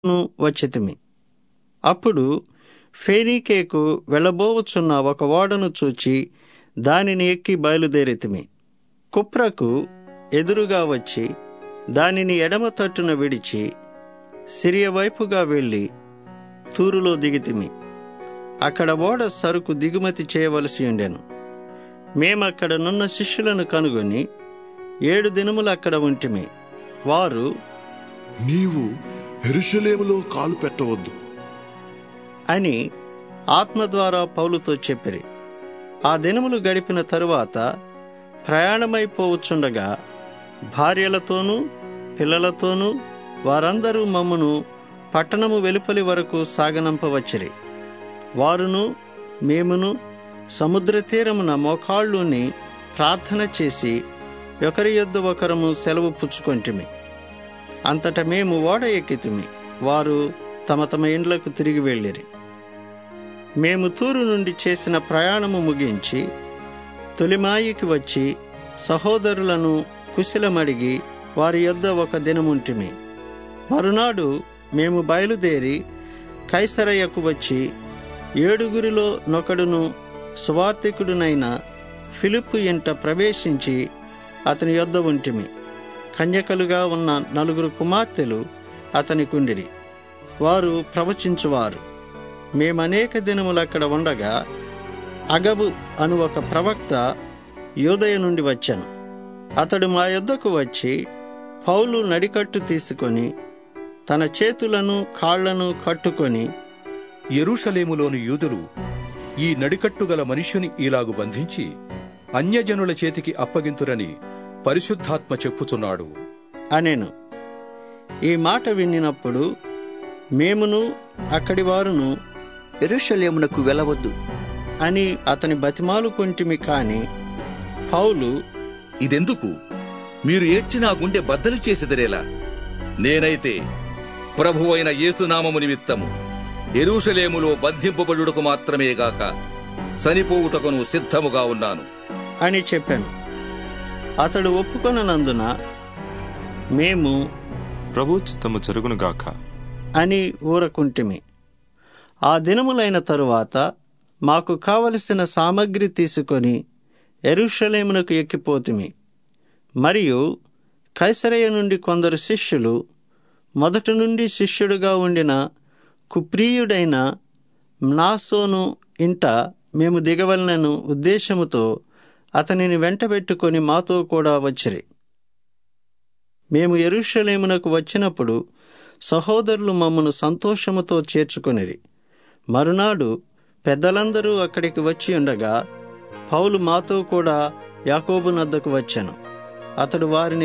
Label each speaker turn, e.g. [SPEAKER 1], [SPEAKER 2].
[SPEAKER 1] ను వచ్చితిమి అప్పుడు ఫేనీకేకు వెళ్ళబోవచ్చున్న ఒక ఓడను చూచి దానిని ఎక్కి బయలుదేరితిమి కుప్రకు ఎదురుగా వచ్చి దానిని ఎడమ తట్టున విడిచి సిరియ వైపుగా వెళ్ళి తూరులో దిగితిమి అక్కడ ఓడ సరుకు దిగుమతి చేయవలసి ఉండెను మేమక్కడ నున్న శిష్యులను కనుగొని ఏడు దినములు అక్కడ ఉంటిమి వారు
[SPEAKER 2] నీవు ఎరుషలేములో కాలు పెట్టవద్దు
[SPEAKER 1] అని ఆత్మ ద్వారా పౌలుతో చెప్పిరి ఆ దినములు గడిపిన తరువాత ప్రయాణమైపోవచ్చుండగా భార్యలతోనూ పిల్లలతోనూ వారందరూ మమ్మను పట్టణము వెలుపలి వరకు సాగనంపవచ్చిరి వారును మేమును సముద్ర తీరమున మోకాళ్ళుని ప్రార్థన చేసి ఒకరి యొద్ద ఒకరము సెలవు పుచ్చుకొంటిమి అంతట మేము ఓడ ఎక్కితిమి వారు తమ తమ ఇండ్లకు తిరిగి వెళ్ళిరి మేము తూరు నుండి చేసిన ప్రయాణము ముగించి తొలిమాయికి వచ్చి సహోదరులను కుశలమడిగి వారి యొద్ద ఒక దినముంటిమి మరునాడు మేము బయలుదేరి కైసరయ్యకు వచ్చి ఏడుగురిలో నొకడును సువార్థికుడునైన ఫిలిప్పు ఇంట ప్రవేశించి అతని యొద్ద ఉంటిమి కన్యకలుగా ఉన్న నలుగురు కుమార్తెలు అతని కుండిరి వారు ప్రవచించువారు మేమనేక దినములు అక్కడ ఉండగా అగబు అను ఒక ప్రవక్త యోదయ నుండి వచ్చాను అతడు మా యొద్దకు వచ్చి పౌలు నడికట్టు తీసుకొని తన చేతులను కాళ్లను కట్టుకొని
[SPEAKER 3] యెరూషలేములోని యూదులు ఈ నడికట్టుగల మనుష్యుని ఇలాగు బంధించి అన్యజనుల చేతికి అప్పగింతురని పరిశుద్ధాత్మ చెప్పుచున్నాడు
[SPEAKER 1] అనెను ఈ మాట వినినప్పుడు మేమును అక్కడి వారును
[SPEAKER 4] ఎరుషలేమునకు వెళ్ళవద్దు
[SPEAKER 1] అని అతని బతిమాలుకొంటిమి కాని పౌలు
[SPEAKER 5] ఇదెందుకు మీరు ఏడ్చి నా గుండె బద్దలు చేసిదరేలా నేనైతే ప్రభు అయిన యేసునామము నిమిత్తము ఎరూషలేములో బంధింపబడుటకు మాత్రమే గాక చనిపోవుటకును సిద్ధముగా ఉన్నాను
[SPEAKER 1] అని చెప్పాను అతడు ఒప్పుకొననందున మేము
[SPEAKER 6] ప్రభు చిత్తము జరుగునుగాక
[SPEAKER 1] అని ఊరకుంటిమి ఆ దినములైన తరువాత మాకు కావలసిన సామగ్రి తీసుకొని ఎరుషలేమునకు ఎక్కిపోతిమి మరియు కైసరయ నుండి కొందరు శిష్యులు మొదటి నుండి శిష్యుడుగా ఉండిన కుప్రీయుడైన మ్నాసోను ఇంట మేము దిగవలనను ఉద్దేశముతో అతనిని వెంటబెట్టుకొని మాతో కూడా వచ్చిరి మేము ఎరుషలేమునకు వచ్చినప్పుడు సహోదరులు మమ్మను సంతోషముతో చేర్చుకొనిరి మరునాడు పెద్దలందరూ అక్కడికి వచ్చి ఉండగా పౌలు మాతో కూడా యాకోబు నద్దకు వచ్చాను అతడు వారిని